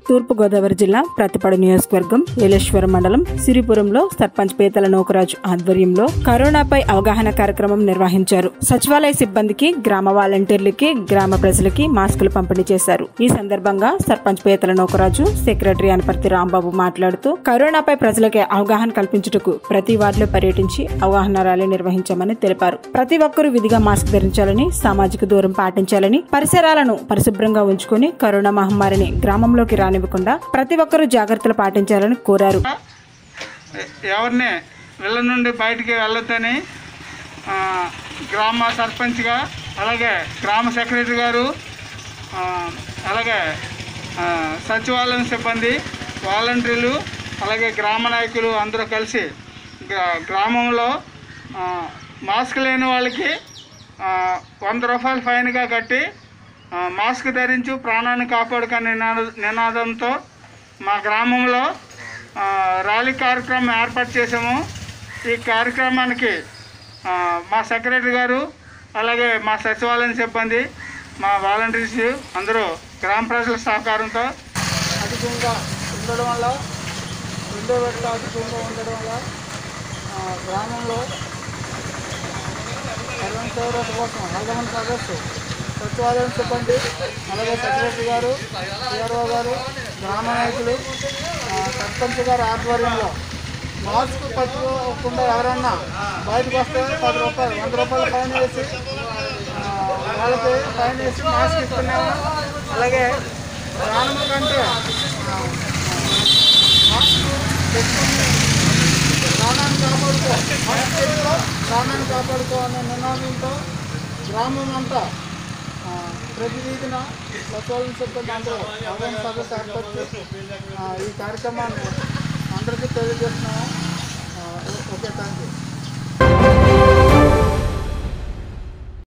తూర్పుగోదావరి జిల్లా ప్రతిపాడు నియోజకవర్గం ఏలేశ్వరం మండలం సిరిపురంలో సర్పంచ్ పేతల నోకరాజు ఆధ్వర్యంలో కరోనాపై అవగాహన కార్యక్రమం నిర్వహించారు సచివాలయ సిబ్బందికి గ్రామ వాలంటీర్లకి గ్రామ ప్రజలకి మాస్కులు పంపిణీ చేశారు ఈ సందర్భంగా సర్పంచ్ పేతల నోకరాజు సెక్రటరీ అనపర్తి రాంబాబు మాట్లాడుతూ కరోనాపై ప్రజలకి అవగాహన కల్పించుటకు ప్రతి వార్డులో పర్యటించి అవగాహన ర్యాలీ నిర్వహించామని తెలిపారు ప్రతి ఒక్కరూ విధిగా మాస్క్ ధరించాలని సామాజిక దూరం పాటించాలని పరిసరాలను పరిశుభ్రంగా ఉంచుకొని కరోనా మహమ్మారిని గ్రామంలోకి రానివ్వకుండా ప్రతి ఒక్కరూ జాగ్రత్తలు పాటించాలని కోరారు ఎవరిని ఇళ్ళ నుండి బయటికి వెళ్ళొద్దని ఆ, గ్రామ సర్పంచ్గా అలాగే గ్రామ సెక్రటరీ గారు ఆ, అలాగే ఆ, సచివాలయం సిబ్బంది వాలంటీర్లు అలాగే గ్రామ నాయకులు అందరూ కలిసి గ్రా- గ్రామంలో ఆ, మాస్క్ లేని వాళ్ళకి ఆ, వంద రూపాయలు ఫైన్గా కట్టి ఆ, మాస్క్ ధరించు ప్రాణాన్ని కాపాడుకునే నినాద నినాదంతో మా గ్రామంలో ఆ, ర్యాలీ కార్యక్రమం ఏర్పాటు చేసాము ఈ కార్యక్రమానికి ఆ, మా సెక్రటరీ గారు అలాగే మా సచివాలయం సిబ్బంది మా వాలంటీర్స్ అందరూ గ్రామ ప్రజల సహకారంతో అధికంగా ఉండడం వల్ల రెండో విడత అధికంగా ఉండడం వల్ల ఆ, గ్రామంలో సర్వం సౌరత కోసం హల్దమన్ సదస్సు సచివాలయం సిబ్బంది అలాగే సెక్రటరీ గారు సిఆర్ఓ గారు గ్రామ నాయకులు ఆ, సర్పంచ్ గారి ఆధ్వర్యంలో మాస్క్ పట్టుకోకుండా ఎవరన్నా బయటకు వస్తే పది రూపాయలు వంద రూపాయలు ఫైన్ వేసి ఆ, వాళ్ళకి ఫైన్ వేసి మాస్క్ ఇస్తున్నాము అలాగే ప్రాణం కంటే ఆ, మాస్క్ పెట్టుకుని ప్రాణాన్ని కాపాడుకో మాస్క్ పెట్టుకో ప్రాణాన్ని కాపాడుకో అనే నినాదంతో గ్రామం అంతా ఆ, ప్రతి వీధిన సచివాలయం సిబ్బంది అందరూ అవగాహన సభ ఏర్పరిచి ఆ, ఈ కార్యక్రమాన్ని అందరికీ తెలియజేస్తున్నాము